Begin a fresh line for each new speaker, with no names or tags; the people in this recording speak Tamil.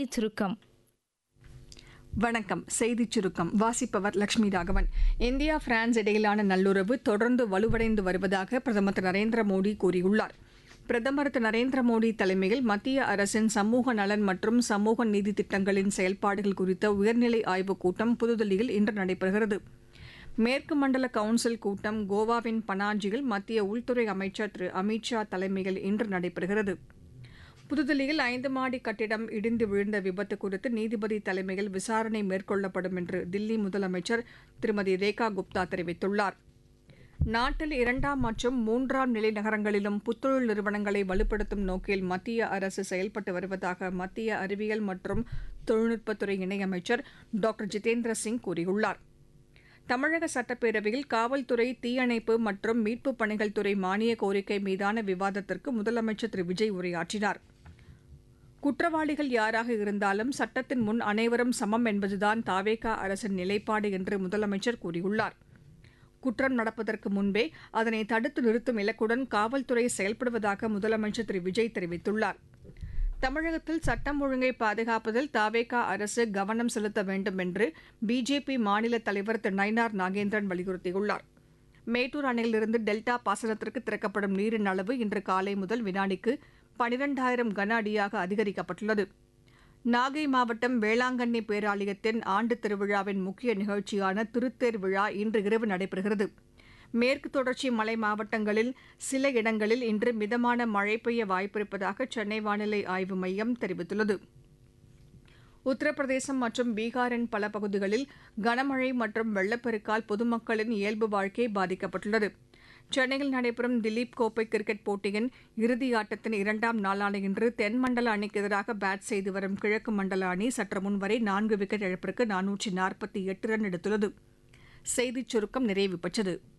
செய்திச் சுருக்கம்
வணக்கம் செய்திச் சுருக்கம் வாசிப்பவர் லட்சுமி ராகவன் இந்தியா பிரான்ஸ் இடையிலான நல்லுறவு தொடர்ந்து வலுவடைந்து வருவதாக பிரதமர் திரு நரேந்திர மோடி கூறியுள்ளார் பிரதமர் திரு நரேந்திர மோடி தலைமையில் மத்திய அரசின் சமூக நலன் மற்றும் சமூக நீதி திட்டங்களின் செயல்பாடுகள் குறித்த உயர்நிலை ஆய்வுக் கூட்டம் புதுதில்லியில் இன்று நடைபெறுகிறது மேற்கு மண்டல கவுன்சில் கூட்டம் கோவாவின் பனாஜியில் மத்திய உள்துறை அமைச்சர் திரு அமித் ஷா தலைமையில் இன்று நடைபெறுகிறது புதுதில்லியில் ஐந்து மாடி கட்டிடம் இடிந்து விழுந்த விபத்து குறித்து நீதிபதி தலைமையில் விசாரணை மேற்கொள்ளப்படும் என்று தில்லி முதலமைச்சர் திருமதி ரேகா குப்தா தெரிவித்துள்ளார் நாட்டில் இரண்டாம் மற்றும் மூன்றாம் நிலை நகரங்களிலும் புத்தொழில் நிறுவனங்களை வலுப்படுத்தும் நோக்கில் மத்திய அரசு செயல்பட்டு வருவதாக மத்திய அறிவியல் மற்றும் தொழில்நுட்பத்துறை இணையமைச்சர் டாக்டர் ஜிதேந்திர சிங் கூறியுள்ளார் தமிழக சட்டப்பேரவையில் காவல்துறை தீயணைப்பு மற்றும் மீட்புப் பணிகள் துறை மானிய கோரிக்கை மீதான விவாதத்திற்கு முதலமைச்சர் திரு விஜய் உரையாற்றினார் குற்றவாளிகள் யாராக இருந்தாலும் சட்டத்தின் முன் அனைவரும் சமம் என்பதுதான் தாவேகா அரசின் நிலைப்பாடு என்று முதலமைச்சர் கூறியுள்ளார் குற்றம் நடப்பதற்கு முன்பே அதனை தடுத்து நிறுத்தும் இலக்குடன் காவல்துறை செயல்படுவதாக முதலமைச்சர் திரு விஜய் தெரிவித்துள்ளார் தமிழகத்தில் சட்டம் ஒழுங்கை பாதுகாப்பதில் தாவேகா அரசு கவனம் செலுத்த வேண்டும் என்று பிஜேபி மாநில தலைவர் திரு நயினார் நாகேந்திரன் வலியுறுத்தியுள்ளார் மேட்டூர் அணையிலிருந்து டெல்டா பாசனத்திற்கு திறக்கப்படும் நீரின் அளவு இன்று காலை முதல் வினாடிக்கு பனிரெண்டாயிரம் கன அடியாக அதிகரிக்கப்பட்டுள்ளது நாகை மாவட்டம் வேளாங்கண்ணி பேராலயத்தின் ஆண்டு திருவிழாவின் முக்கிய நிகழ்ச்சியான திருத்தேர் விழா இன்று இரவு நடைபெறுகிறது மேற்கு தொடர்ச்சி மலை மாவட்டங்களில் சில இடங்களில் இன்று மிதமான மழை பெய்ய வாய்ப்பிருப்பதாக சென்னை வானிலை ஆய்வு மையம் தெரிவித்துள்ளது உத்தரப்பிரதேசம் மற்றும் பீகாரின் பல பகுதிகளில் கனமழை மற்றும் வெள்ளப்பெருக்கால் பொதுமக்களின் இயல்பு வாழ்க்கை பாதிக்கப்பட்டுள்ளது சென்னையில் நடைபெறும் திலீப் கோப்பை கிரிக்கெட் போட்டியின் இறுதி ஆட்டத்தின் இரண்டாம் நாளான இன்று தென்மண்டல அணிக்கு எதிராக பேட் செய்து வரும் கிழக்கு மண்டல அணி சற்று முன்வரை நான்கு விக்கெட் இழப்பிற்கு நானூற்றி நாற்பத்தி எட்டு ரன் எடுத்துள்ளது செய்திச் சுருக்கம் நிறைவு பெற்றது